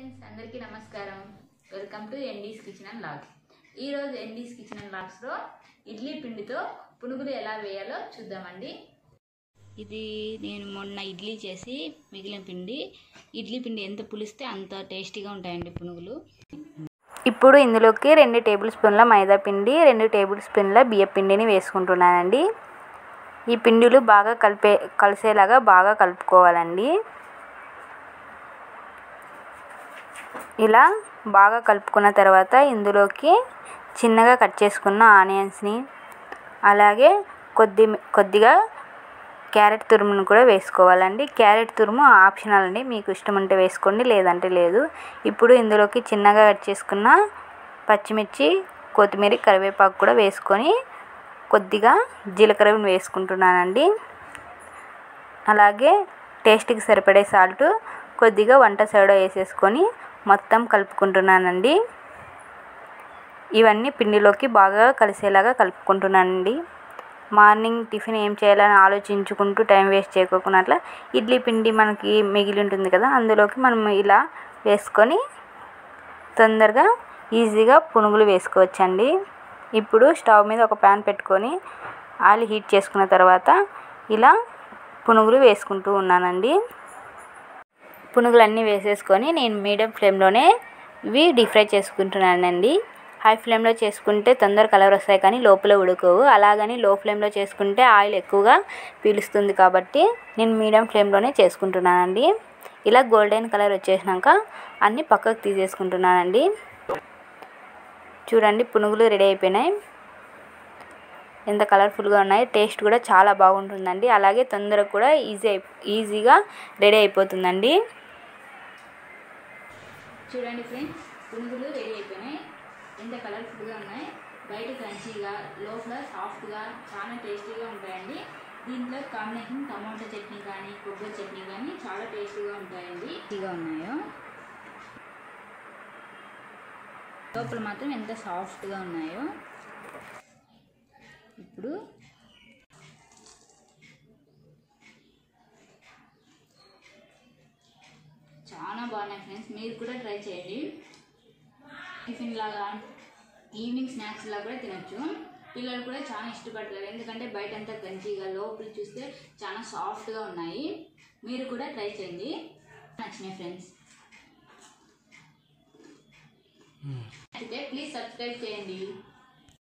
friends అందరికీ నమస్కారం welcome to ND's kitchen and log ఈరోజు ఎన్డీస్ కిచెన్ అండ్ లాగ్స్లో ఇడ్లీ పిండితో పునుగులు ఎలా వేయాలో చూద్దామండి ఇది నేను మొన్న ఇడ్లీ చేసి మిగిలిన పిండి ఇడ్లీ పిండి ఎంత పులిస్తే అంత టేస్టీగా ఉంటాయండి పునుగులు ఇప్పుడు ఇందులోకి రెండు టేబుల్ స్పూన్ల మైదా పిండి రెండు టేబుల్ స్పూన్ల బియ్య పిండిని వేసుకుంటున్నానండి ఈ పిండిలు బాగా కలిపే కలిసేలాగా బాగా కలుపుకోవాలండి ఇలా బాగా కలుపుకున్న తర్వాత ఇందులోకి చిన్నగా కట్ చేసుకున్న ఆనియన్స్ని అలాగే కొద్ది కొద్దిగా క్యారెట్ తురుమును కూడా వేసుకోవాలండి క్యారెట్ తురుము ఆప్షనల్ అండి మీకు ఇష్టం ఉంటే వేసుకోండి లేదంటే లేదు ఇప్పుడు ఇందులోకి చిన్నగా కట్ చేసుకున్న పచ్చిమిర్చి కొత్తిమీర కరివేపాకు కూడా వేసుకొని కొద్దిగా జీలకర్రను వేసుకుంటున్నానండి అలాగే టేస్ట్కి సరిపడే సాల్ట్ కొద్దిగా వంట సోడా వేసేసుకొని మొత్తం కలుపుకుంటున్నానండి ఇవన్నీ పిండిలోకి బాగా కలిసేలాగా కలుపుకుంటున్నానండి మార్నింగ్ టిఫిన్ ఏం చేయాలని ఆలోచించుకుంటూ టైం వేస్ట్ చేయకోకున్నట్ల ఇడ్లీ పిండి మనకి మిగిలి ఉంటుంది కదా అందులోకి మనం ఇలా వేసుకొని తొందరగా ఈజీగా పునుగులు వేసుకోవచ్చండి ఇప్పుడు స్టవ్ మీద ఒక ప్యాన్ పెట్టుకొని ఆయిల్ హీట్ చేసుకున్న తర్వాత ఇలా పునుగులు వేసుకుంటూ ఉన్నానండి పునుగులన్నీ వేసేసుకొని నేను మీడియం ఫ్లేమ్లోనే ఇవి డీప్ ఫ్రై చేసుకుంటున్నానండి హై ఫ్లేమ్లో చేసుకుంటే తొందర కలర్ వస్తాయి కానీ లోపల ఉడకవు అలాగని లో ఫ్లేమ్లో చేసుకుంటే ఆయిల్ ఎక్కువగా పీలుస్తుంది కాబట్టి నేను మీడియం ఫ్లేమ్లోనే చేసుకుంటున్నానండి ఇలా గోల్డెన్ కలర్ వచ్చేసినాక అన్నీ పక్కకు తీసేసుకుంటున్నానండి చూడండి పునుగులు రెడీ అయిపోయినాయి ఎంత కలర్ఫుల్గా ఉన్నాయి టేస్ట్ కూడా చాలా బాగుంటుందండి అలాగే తొందరగా కూడా ఈజీ అయి ఈజీగా రెడీ అయిపోతుందండి చూడండి ఫ్రెండ్స్ పునుగులు రెడీ అయిపోయినాయి ఎంత కలర్ఫుల్గా ఉన్నాయి బయట క్రంచీగా లోపల సాఫ్ట్గా చాలా టేస్టీగా ఉంటాయండి దీంట్లో కాంబినేషన్ టమాటా చట్నీ కానీ కొబ్బరి చట్నీ కానీ చాలా టేస్టీగా ఉంటాయండి టేస్టీగా ఉన్నాయో లోపల మాత్రం ఎంత సాఫ్ట్గా ఉన్నాయో ఇప్పుడు చాలా బాగున్నాయి ఫ్రెండ్స్ మీరు కూడా ట్రై చేయండి టిఫిన్ లాగా ఈవినింగ్ స్నాక్స్ లాగా కూడా తినొచ్చు పిల్లలు కూడా చాలా ఇష్టపడతారు ఎందుకంటే బయట అంతా గంజిగా లోపల చూస్తే చాలా సాఫ్ట్గా ఉన్నాయి మీరు కూడా ట్రై చేయండి నచ్చినాయి ఫ్రెండ్స్ అయితే ప్లీజ్ సబ్స్క్రైబ్ చేయండి